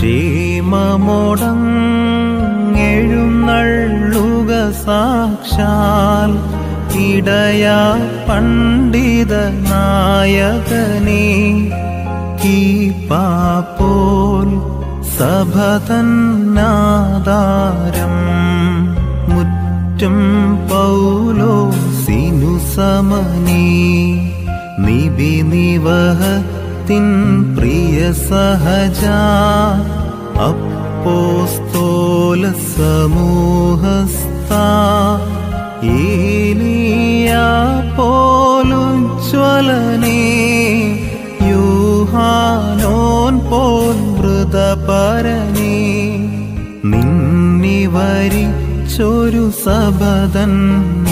ക്ഷേമമോടങ്ങെഴുന്നള്ളുക സാക്ഷാൽ ഇടയാ പണ്ഡിത നായകനേ ഈ പാപ്പോൽ സഭതന്നാദാരം മുറ്റും പൗലോ സിനു സമനീ നിബി നിവഹത്തിൻ പ്രിയ സഹജ അപ്പോസ്തോല സമൂഹസ്ഥ ഏലിയ പോലുജ്വലനേ യൂഹാനോൻ പോൽ മൃതപരനേ നിന്നിവരിച്ചൊരു സബദൻ